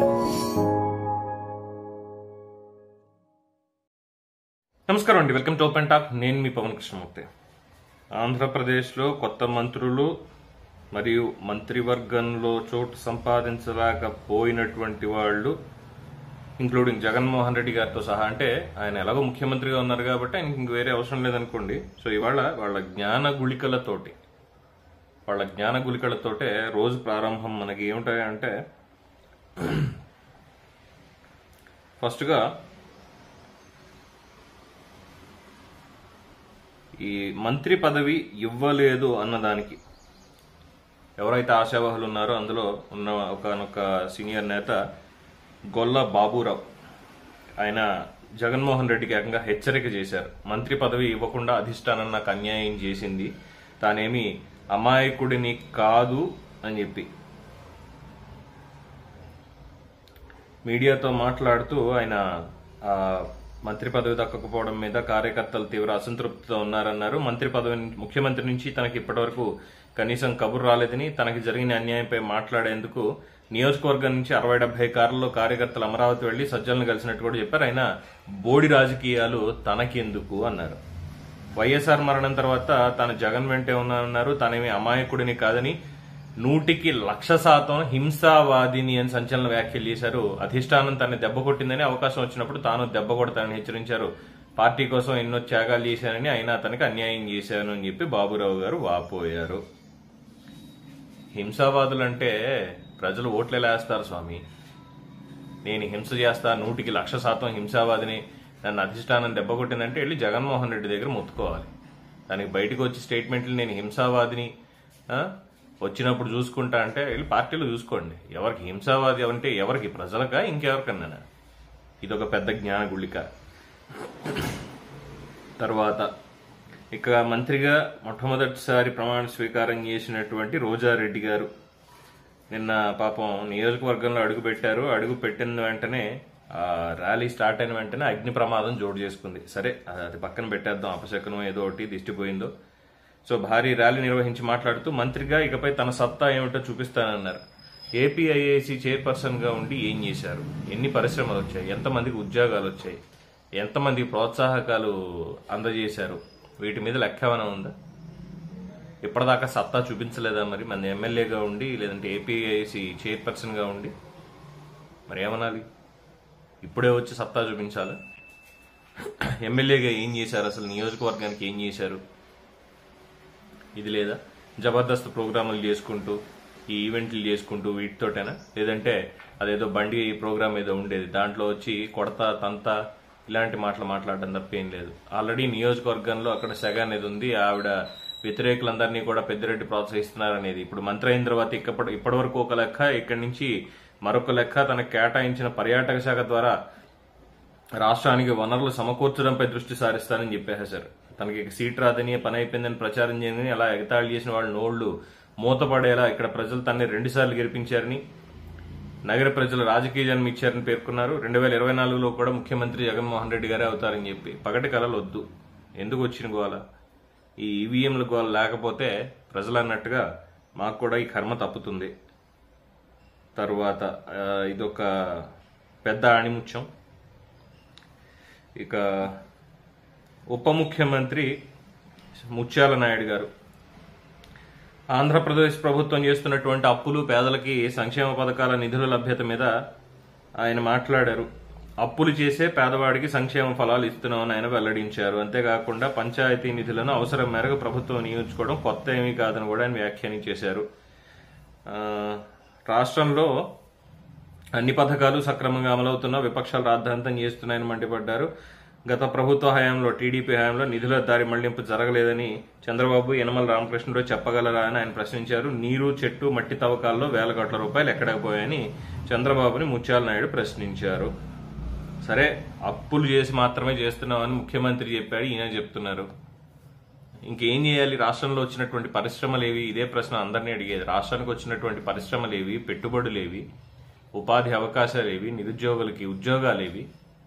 నమస్కారం అండి welcome to open talk నేను మీ పవన్ కృష్ణమూర్తి ఆంధ్రప్రదేశ్లో కొత్త మంత్రులు మరియు మంత్రివర్గంలో చోటు సంపాదించలేకపోయినటువంటి వాళ్ళు ఇంక్లూడింగ్ జగన్మోహన్ రెడ్డి గారితో సహా అంటే ఆయన ఎలాగో ముఖ్యమంత్రిగా ఉన్నారు కాబట్టి ఆయనకి ఇంక వేరే అవసరం లేదనుకోండి సో ఇవాళ వాళ్ళ జ్ఞాన గుళికలతోటి వాళ్ళ జ్ఞాన గుళికలతోటే రోజు ప్రారంభం మనకి ఏమిటాయంటే ఫస్ట్గా ఈ మంత్రి పదవి ఇవ్వలేదు అన్నదానికి ఎవరైతే ఆశావాహులు ఉన్నారో అందులో ఉన్న ఒకనొక సీనియర్ నేత గొల్ల బాబురావు ఆయన జగన్మోహన్ రెడ్డికి ఏకంగా హెచ్చరిక చేశారు మంత్రి పదవి ఇవ్వకుండా అధిష్టానం నాకు అన్యాయం చేసింది తానేమి అమాయకుడిని కాదు అని చెప్పి మీడియాతో మాట్లాడుతూ ఆయన ఆ, మంత్రి పదవి దక్కకపోవడం మీద కార్యకర్తలు తీవ్ర అసంతృప్తితో ఉన్నారన్నారు మంత్రి పదవి నుంచి- ముఖ్యమంత్రి నుంచి తనకి ఇప్పటివరకు కనీసం కబురు రాలేదని తనకి జరిగిన అన్యాయంపై మాట్లాడేందుకు నియోజకవర్గం నుంచి అరవై డెబ్బై కార్లలో కార్యకర్తలు అమరావతి వెళ్లి సజ్జలను కలిసినట్టు కూడా చెప్పారు ఆయన బోడి రాజకీయాలు తనకెందుకు అన్నారు వైఎస్ఆర్ మరణం తర్వాత తాను జగన్ వెంటే ఉన్నానన్నారు తానేమి అమాయకుడిని కాదని నూటికి లక్ష శాతం హింసావాదిని అని సంచలన వ్యాఖ్యలు చేశారు అధిష్టానం తనని దెబ్బ కొట్టిందని అవకాశం వచ్చినప్పుడు తాను దెబ్బ కొడతానని హెచ్చరించారు పార్టీ కోసం ఎన్నో త్యాగాలు చేశానని అయినా అతనికి అన్యాయం చేశాను అని చెప్పి బాబురావు గారు వాపోయారు హింసావాదులంటే ప్రజలు ఓట్లెలా వేస్తారు స్వామి నేను హింస చేస్తా నూటికి లక్ష శాతం హింసావాదిని నన్ను అధిష్టానం దెబ్బ కొట్టిందంటే వెళ్ళి జగన్మోహన్ రెడ్డి దగ్గర మొత్తుకోవాలి దానికి బయటకు వచ్చి స్టేట్మెంట్లు నేను హింసావాదిని ఆ, వచ్చినప్పుడు చూసుకుంటా అంటే వెళ్ళి పార్టీలు చూసుకోండి ఎవరికి హింసావాది అంటే ఎవరికి ప్రజలకా ఇంకెవరికన్నా ఇదొక పెద్ద జ్ఞాన గుళిక తర్వాత ఇక మంత్రిగా మొట్టమొదటిసారి ప్రమాణ స్వీకారం చేసినటువంటి రోజారెడ్డి గారు నిన్న పాపం నియోజకవర్గంలో అడుగు పెట్టారు అడుగు పెట్టిన వెంటనే ఆ ర్యాలీ స్టార్ట్ అయిన వెంటనే అగ్ని ప్రమాదం జోడు చేసుకుంది సరే అది పక్కన పెట్టేద్దాం అపశకనం ఏదో ఒకటి దిష్టిపోయిందో సో భారీ ర్యాలీ నిర్వహించి మాట్లాడుతూ మంత్రిగా ఇకపై తన సత్తా ఏమిటో చూపిస్తానన్నారు ఏపీఐఏసీ చైర్పర్సన్ గా ఉండి ఏం చేశారు ఎన్ని పరిశ్రమలు వచ్చాయి ఎంతమందికి ఉద్యోగాలు వచ్చాయి ఎంతమందికి ప్రోత్సాహకాలు అందజేశారు వీటి మీద లెక్క ఏమైనా ఉందా ఇప్పటిదాకా సత్తా చూపించలేదా మరి మన ఎమ్మెల్యేగా ఉండి లేదంటే ఏపీఐసి చైర్పర్సన్ గా ఉండి మరి ఏమనాలి ఇప్పుడే వచ్చి సత్తా చూపించాలా ఎమ్మెల్యేగా ఏం చేశారు అసలు నియోజకవర్గానికి ఏం చేశారు ఇది లేదా జబర్దస్త్ ప్రోగ్రాములు చేసుకుంటూ ఈ ఈవెంట్లు చేసుకుంటూ వీటితోటేనా లేదంటే అదేదో బండి ప్రోగ్రామ్ ఏదో ఉండేది దాంట్లో వచ్చి కొడతా తంతా ఇలాంటి మాటలు మాట్లాడడం తప్ప ఏం లేదు ఆల్రెడీ నియోజకవర్గంలో అక్కడ సెగ అనేది ఉంది ఆవిడ వ్యతిరేకులందరినీ కూడా పెద్దిరెడ్డి ప్రోత్సహిస్తున్నారనేది ఇప్పుడు మంత్రి అయిన తర్వాత ఇప్పటి ఇప్పటి వరకు ఒక లెక్క ఇక్కడి నుంచి మరొక లెక్క తనకు కేటాయించిన పర్యాటక శాఖ ద్వారా రాష్ట్రానికి వనరులు సమకూర్చడంపై దృష్టి సారిస్తానని చెప్పేశారు తనకి ఇక సీట్ రాదని పని అయిపోయిందని ప్రచారం చేయని అలా ఎగతాళి చేసిన వాళ్ళ నోళ్లు మూతపడేలా ఇక్కడ ప్రజలు తనని రెండుసార్లు గెలిపించారని నగర ప్రజలు రాజకీయ జన్మ ఇచ్చారని పేర్కొన్నారు రెండు వేల ఇరవై నాలుగులో కూడా ముఖ్యమంత్రి జగన్మోహన్ రెడ్డి గారే అవుతారని చెప్పి పగటి కలలు వద్దు ఎందుకు వచ్చిన గోల ఈ ఈవీఎంల గోల లేకపోతే ప్రజలు అన్నట్టుగా మాకు కూడా ఈ కర్మ తప్పుతుంది తరువాత ఆ, ఇదొక పెద్ద ఆణిముత్యం ఇక ఉప ముఖ్యమంత్రి ముత్యాల నాయుడు గారు ఆంధ్రప్రదేశ్ ప్రభుత్వం చేస్తున్నటువంటి అప్పులు పేదలకి సంక్షేమ పథకాల నిధుల లభ్యత మీద ఆయన మాట్లాడారు అప్పులు చేసే పేదవాడికి సంక్షేమ ఫలాలు ఇస్తున్నామని ఆయన వెల్లడించారు అంతేకాకుండా పంచాయతీ నిధులను అవసరం మేరకు ప్రభుత్వం నియోగించుకోవడం కొత్త ఏమీ కాదని కూడా ఆయన వ్యాఖ్యానించేశారు ఆ, రాష్ట్రంలో అన్ని పథకాలు సక్రమంగా అమలవుతున్నా విపక్షాలు రాద్ధాంతం చేస్తున్నాయని మండిపడ్డారు గత ప్రభుత్వ హయాంలో టీడీపీ హయాంలో నిధుల దారి మళ్లింపు జరగలేదని చంద్రబాబు యనమల రామకృష్ణుడు చెప్పగలరా అని ఆయన ప్రశ్నించారు నీరు చెట్టు మట్టి తవ్వకాల్లో వేల కోట్ల రూపాయలు ఎక్కడికి పోయాయని చంద్రబాబుని ముత్యాల నాయుడు ప్రశ్నించారు సరే అప్పులు చేసి మాత్రమే చేస్తున్నామని ముఖ్యమంత్రి చెప్పాడు ఈయన చెప్తున్నారు ఇంకేం చేయాలి రాష్ట్రంలో వచ్చినటువంటి పరిశ్రమలు ఏవి ఇదే ప్రశ్న అందరినీ అడిగేది రాష్ట్రానికి వచ్చినటువంటి పరిశ్రమలు ఏవి పెట్టుబడులు ఏవి ఉపాధి అవకాశాలు ఏవి నిరుద్యోగులకి ఉద్యోగాలు ఏవి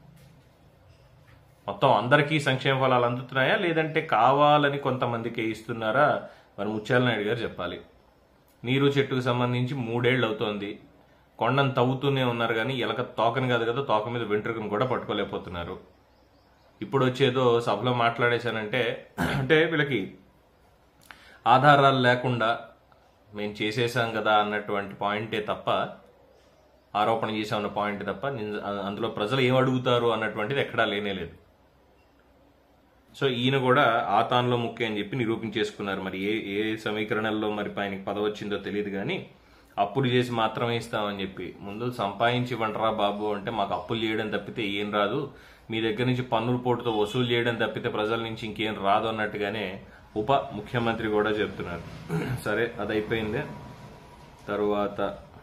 మొత్తం అందరికీ సంక్షేమ ఫలాలు అందుతున్నాయా లేదంటే కావాలని కొంతమందికి ఇస్తున్నారా మరి ముత్యాల నాయుడు గారు చెప్పాలి నీరు చెట్టుకు సంబంధించి మూడేళ్లు అవుతోంది కొండను తవ్వుతూనే ఉన్నారు కానీ ఎలక తోకని కాదు కదా తోక మీద వెంట్రుకను కూడా పట్టుకోలేకపోతున్నారు ఇప్పుడు వచ్చేదో సభలో మాట్లాడేశానంటే అంటే వీళ్ళకి ఆధారాలు లేకుండా మేము చేసేసాం కదా అన్నటువంటి పాయింటే తప్ప ఆరోపణ చేసామన్న పాయింట్ తప్ప నిజ- అందులో ప్రజలు ఏం అడుగుతారు అన్నటువంటిది ఎక్కడా లేనే లేదు సో ఈయన కూడా ఆతాన్లో ముఖ్య అని చెప్పి నిరూపించేసుకున్నారు మరి ఏ ఏ సమీకరణల్లో మరి ఆయనకి పదవి వచ్చిందో తెలియదు కానీ అప్పులు చేసి మాత్రమే ఇస్తామని చెప్పి ముందు సంపాదించి ఇవ్వండిరా బాబు అంటే మాకు అప్పులు చేయడం తప్పితే ఏం రాదు మీ దగ్గర నుంచి పన్నుల పోటుతో వసూలు చేయడం తప్పితే ప్రజల నుంచి ఇంకేం రాదు అన్నట్టుగానే ఉప ముఖ్యమంత్రి కూడా చెప్తున్నారు సరే అది అయిపోయింది తరువాత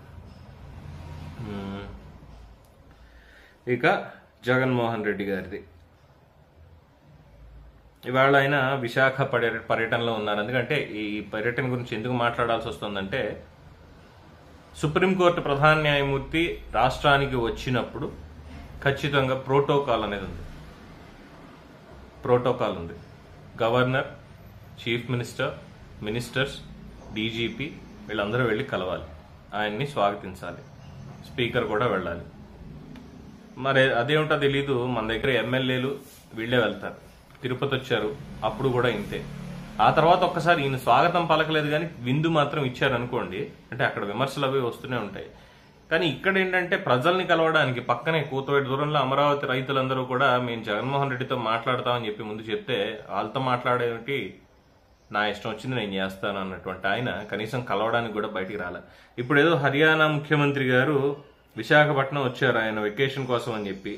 మ్మ్. ఇక జగన్మోహన్ రెడ్డి గారిది ఇవాళ ఆయన విశాఖ పర్య పర్యటనలో ఉన్నారు ఎందుకంటే ఈ పర్యటన గురించి ఎందుకు మాట్లాడాల్సి వస్తుందంటే సుప్రీంకోర్టు ప్రధాన న్యాయమూర్తి రాష్ట్రానికి వచ్చినప్పుడు ఖచ్చితంగా ప్రోటోకాల్ అనేది ఉంది ప్రోటోకాల్ ఉంది governor chief minister ministers DGP వీళ్ళందరూ వెళ్ళి కలవాలి ఆయన్ని స్వాగతించాలి స్పీకర్ కూడా వెళ్ళాలి మరి అదేమిటో తెలీదు మన దగ్గర ఎమ్మెల్యేలు వీళ్ళే వెళ్తారు తిరుపతి వచ్చారు అప్పుడు కూడా ఇంతే ఆ తర్వాత ఒక్కసారి ఈయన స్వాగతం పలకలేదు కానీ విందు మాత్రం ఇచ్చారు అనుకోండి అంటే అక్కడ విమర్శలు అవి వస్తూనే ఉంటాయి కానీ ఇక్కడ ఏంటంటే ప్రజల్ని కలవడానికి పక్కనే కూతవేటి దూరంలో అమరావతి రైతులందరూ కూడా మేము జగన్మోహన్ రెడ్డితో మాట్లాడతామని చెప్పి ముందు చెప్తే వాళ్ళతో మాట్లాడేటి నా ఇష్టం వచ్చింది నేను చేస్తాను అన్నటువంటి ఆయన కనీసం కలవడానికి కూడా బయటికి రాలే ఇప్పుడు ఏదో హర్యానా ముఖ్యమంత్రి గారు విశాఖపట్నం వచ్చారు ఆయన వెకేషన్ కోసం అని చెప్పి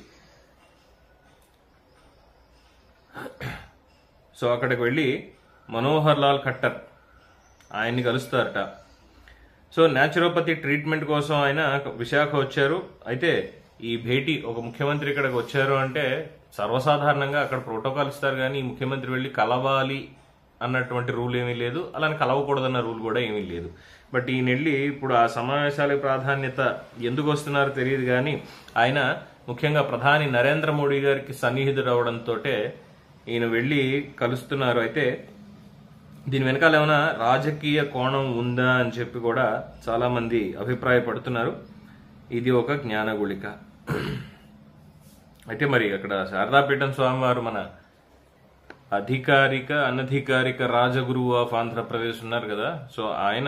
సో అక్కడికి వెళ్ళి మనోహర్ లాల్ ఖట్టర్ ఆయన్ని కలుస్తారట సో న్యాచురోపతి ట్రీట్మెంట్ కోసం ఆయన విశాఖ వచ్చారు అయితే ఈ భేటీ ఒక ముఖ్యమంత్రి ఇక్కడికి వచ్చారు అంటే సర్వసాధారణంగా అక్కడ ప్రోటోకాల్ ఇస్తారు కానీ ఈ ముఖ్యమంత్రి వెళ్ళి కలవాలి అన్నటువంటి రూల్ ఏమీ లేదు అలానే కలవకూడదన్న రూల్ కూడా ఏమీ లేదు బట్ ఈయన వెళ్ళి ఇప్పుడు ఆ సమావేశాలకు ప్రాధాన్యత ఎందుకు వస్తున్నారో తెలియదు కానీ ఆయన ముఖ్యంగా ప్రధాని నరేంద్ర మోడీ గారికి సన్నిహితుడు అవడంతో ఈయన వెళ్ళి కలుస్తున్నారు అయితే దీని వెనకాల ఏమైనా రాజకీయ కోణం ఉందా అని చెప్పి కూడా చాలా మంది అభిప్రాయపడుతున్నారు ఇది ఒక జ్ఞానగుళిక అయితే మరి అక్కడ శారదాపీఠం స్వామివారు మన అధికారిక అనధికారిక రాజగురువు ఆఫ్ ఆంధ్రప్రదేశ్ ఉన్నారు కదా సో ఆయన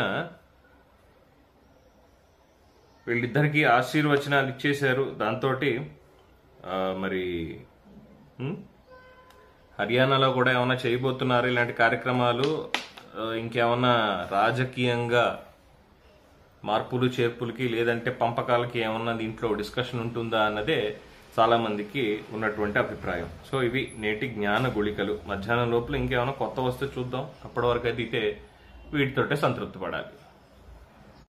వీళ్ళిద్దరికి ఆశీర్వచనాలు ఇచ్చేశారు దాంతో మరి ఉం? హర్యానాలో కూడా ఏమైనా చేయబోతున్నారు ఇలాంటి కార్యక్రమాలు ఆ, ఇంకేమన్నా రాజకీయంగా మార్పులు చేర్పులకి లేదంటే పంపకాలకి ఏమన్నా దీంట్లో డిస్కషన్ ఉంటుందా అన్నదే చాలా మందికి ఉన్నటువంటి అభిప్రాయం సో ఇవి నేటి జ్ఞాన గుళికలు మధ్యాహ్నం లోపల ఇంకేమైనా కొత్త వస్తే చూద్దాం అప్పటి వరకు అయితే వీటితోటే సంతృప్తి పడాలి